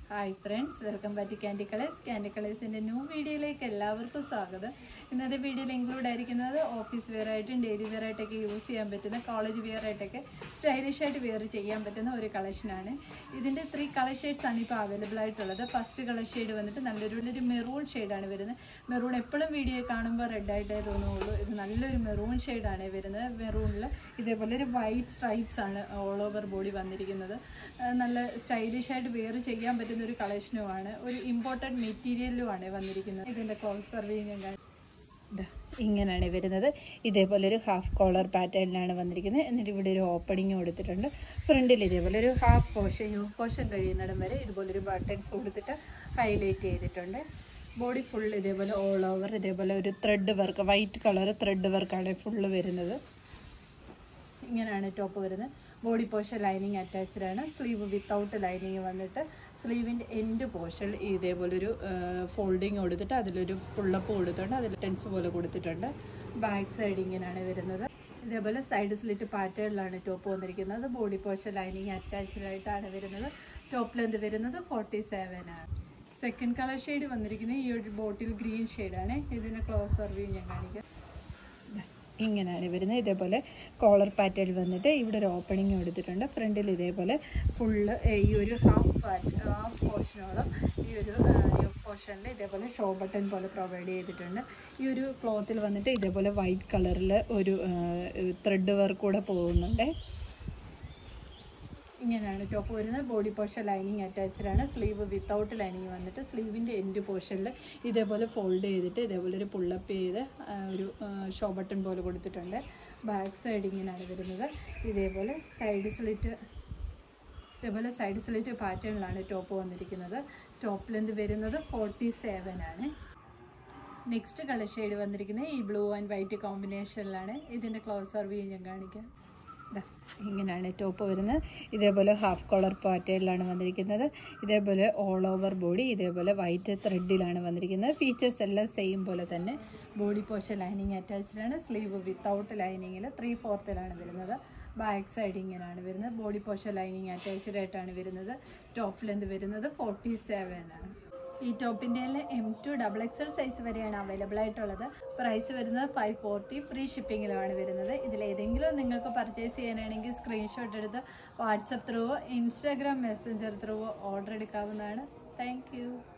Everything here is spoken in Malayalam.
hi friends welcome back to Candy Colours Candy കളേഴ്സിൻ്റെ ന്യൂ വീഡിയോയിലേക്ക് എല്ലാവർക്കും സ്വാഗതം ഇന്നത്തെ വീഡിയോയിൽ ഇൻക്ലൂഡ് ആയിരിക്കുന്നത് ഓഫീസ് വെയർ ആയിട്ടും ഡെയിലി വെയർ ആയിട്ടൊക്കെ യൂസ് ചെയ്യാൻ പറ്റുന്ന കോളേജ് വെയർ ആയിട്ടൊക്കെ സ്റ്റൈലിഷ് ആയിട്ട് വെയർ ചെയ്യാൻ പറ്റുന്ന ഒരു കളക്ഷനാണ് ഇതിൻ്റെ ത്രീ കളർ ഷെയ്ഡ്സ് ആണ് ഇപ്പോൾ അവൈലബിൾ ആയിട്ടുള്ളത് ഫസ്റ്റ് കളർ ഷെയ്ഡ് വന്നിട്ട് നല്ലൊരു ഒരു മെറൂൺ ഷെയ്ഡാണ് വരുന്നത് മെറൂൺ എപ്പോഴും വീഡിയോ കാണുമ്പോൾ റെഡ് ആയിട്ടേ തോന്നുള്ളൂ ഇത് നല്ലൊരു മെറൂൺ ഷെയ്ഡാണ് വരുന്നത് മെറൂണിൽ ഇതേപോലെ ഒരു വൈറ്റ് സ്ട്രൈപ്സ് ആണ് ഓൾ ഓവർ ബോഡി വന്നിരിക്കുന്നത് ആ, നല്ല സ്റ്റൈലിഷ് ആയിട്ട് വെയർ ചെയ്യാൻ പറ്റുന്ന ഒരു കളക്ഷനുമാണ് ഒരു ഇമ്പോർട്ടൻറ്റ് മെറ്റീരിയലുമാണ് വന്നിരിക്കുന്നത് ഇതിൻ്റെ കോൾ സർവീങ് ദാ ഇങ്ങനെയാണ് വരുന്നത് ഇതേപോലെ ഒരു ഹാഫ് കോളർ പാറ്റേണിലാണ് വന്നിരിക്കുന്നത് എന്നിട്ട് ഇവിടെ ഒരു ഓപ്പണിങ് കൊടുത്തിട്ടുണ്ട് ഫ്രണ്ടിൽ ഇതേപോലെ ഒരു ഹാഫ് പോർഷൻ യു പോർഷൻ കഴിയുന്നിടം വരെ ഇതുപോലൊരു ബട്ടൺസ് കൊടുത്തിട്ട് ഹൈലൈറ്റ് ചെയ്തിട്ടുണ്ട് ബോഡി ഫുൾ ഇതേപോലെ ഓൾ ഓവർ ഇതേപോലെ ഒരു thread work white colour thread വർക്കാണ് ഫുള്ള് വരുന്നത് ഇങ്ങനെയാണ് ടോപ്പ് വരുന്നത് ബോഡി പോർഷൻ ലൈനിങ് അറ്റാച്ച്ഡ് ആണ് സ്ലീവ് വിത്തൗട്ട് ലൈനിങ് വന്നിട്ട് സ്ലീവിൻ്റെ എൻഡ് പോർഷൻ ഇതേപോലൊരു ഫോൾഡിങ് കൊടുത്തിട്ട് അതിലൊരു പുള്ളപ്പ് കൊടുത്തിട്ടുണ്ട് അതിൽ ടെൻസ് പോലെ കൊടുത്തിട്ടുണ്ട് ബാക്ക് സൈഡ് ഇങ്ങനെയാണ് വരുന്നത് ഇതേപോലെ സൈഡ് സ്ലിറ്റ് പാറ്റേണിലാണ് ടോപ്പ് വന്നിരിക്കുന്നത് ബോഡി പോർഷൻ ലൈനിങ് അറ്റാച്ച്ഡ് ആയിട്ടാണ് വരുന്നത് ടോപ്പ് ലെന്ത് വരുന്നത് ഫോർട്ടി സെവൻ ആണ് സെക്കൻഡ് കളർ ഷെയ്ഡ് വന്നിരിക്കുന്നത് ഈ ഒരു ബോട്ടിൽ ഗ്രീൻ ഷെയ്ഡാണ് ഇതിന് ക്ലോസ് സർവീവ് ഞാൻ കാണിക്കാം ദാ ഇങ്ങനെയാണ് വരുന്നത് ഇതേപോലെ കോളർ പാറ്റേൺ വന്നിട്ട് ഇവിടെ ഒരു ഓപ്പണിങ് കൊടുത്തിട്ടുണ്ട് ഫ്രണ്ടിൽ ഇതേപോലെ ഫുള്ള് ഈ ഒരു ഹാഫ് പാറ്റ് ഹാഫ് പോർഷനോളം ഈ ഒരു പോർഷനിൽ ഇതേപോലെ ഷോ ബട്ടൺ പോലെ പ്രൊവൈഡ് ചെയ്തിട്ടുണ്ട് ഈ ഒരു ക്ലോത്തിൽ വന്നിട്ട് ഇതേപോലെ വൈറ്റ് കളറിൽ ഒരു ത്രെഡ് വർക്ക് കൂടെ പോകുന്നുണ്ട് ഇങ്ങനെയാണ് ടോപ്പ് വരുന്നത് ബോഡി പോർഷൻ ലൈനിങ് അറ്റാച്ച്ഡ് ആണ് സ്ലീവ് വിത്തൗട്ട് ലൈനിങ് വന്നിട്ട് സ്ലീവിൻ്റെ എൻഡ് പോർഷനിൽ ഇതേപോലെ ഫോൾഡ് ചെയ്തിട്ട് ഇതേപോലെ ഒരു പുള്ളപ്പ് ചെയ്ത് ആ, ഒരു ഷോ ബട്ടൺ പോലെ കൊടുത്തിട്ടുണ്ട് ബാക്ക് സൈഡ് ഇങ്ങനെയാണ് വരുന്നത് ഇതേപോലെ സൈഡ് സ്ലിറ്റ് ഇതേപോലെ സൈഡ് സ്ലിറ്റ് പാറ്റേണിലാണ് ടോപ്പ് വന്നിരിക്കുന്നത് ടോപ്പ് ലെന്ത് വരുന്നത് ഫോർട്ടി സെവൻ ആണ് നെക്സ്റ്റ് കളർ ഷെയ്ഡ് വന്നിരിക്കുന്നത് ഈ ബ്ലൂ ആൻഡ് വൈറ്റ് കോമ്പിനേഷനിലാണ് ഇതിൻ്റെ ക്ലോസ് സർവ് ഞാൻ കാണിക്കാം ദാ ഇങ്ങനെയാണ് ടോപ്പ് വരുന്നത് ഇതേപോലെ ഹാഫ് കോളർ പാറ്റേണിലാണ് വന്നിരിക്കുന്നത് ഇതേപോലെ ഓൾ ഓവർ ബോഡി ഇതേപോലെ വൈറ്റ് ത്രെഡിലാണ് വന്നിരിക്കുന്നത് ഫീച്ചേഴ്സ് എല്ലാം സെയിം പോലെ തന്നെ ബോഡി പോർഷൻ ലൈനിങ് അറ്റാച്ച്ഡ് ആണ് സ്ലീവ് വിത്തൗട്ട് ലൈനിങ്ങിൽ ത്രീ ഫോർത്തിലാണ് വരുന്നത് ബാക്ക് സൈഡ് ഇങ്ങനെയാണ് വരുന്നത് ബോഡി പോർഷൻ ലൈനിങ് അറ്റാച്ച്ഡ് ആയിട്ടാണ് വരുന്നത് ടോപ്പ് ലെന്ത് വരുന്നത് ഫോർട്ടി സെവൻ ആണ് ഈ ടോപ്പിൻ്റെ M to double XL size വരെയാണ് അവൈലബിൾ ആയിട്ടുള്ളത് പ്രൈസ് വരുന്നത് ഫൈവ് ഫോർട്ടി ഫ്രീ ഷിപ്പിങ്ങിലുമാണ് വരുന്നത് ഇതിലേതെങ്കിലും നിങ്ങൾക്ക് പർച്ചേസ് ചെയ്യാനാണെങ്കിൽ സ്ക്രീൻഷോട്ട് എടുത്ത് വാട്സപ്പ് ത്രൂവോ ഇൻസ്റ്റാഗ്രാം മെസ്സഞ്ചർ ത്രൂവോ ഓർഡർ എടുക്കാവുന്നതാണ് താങ്ക്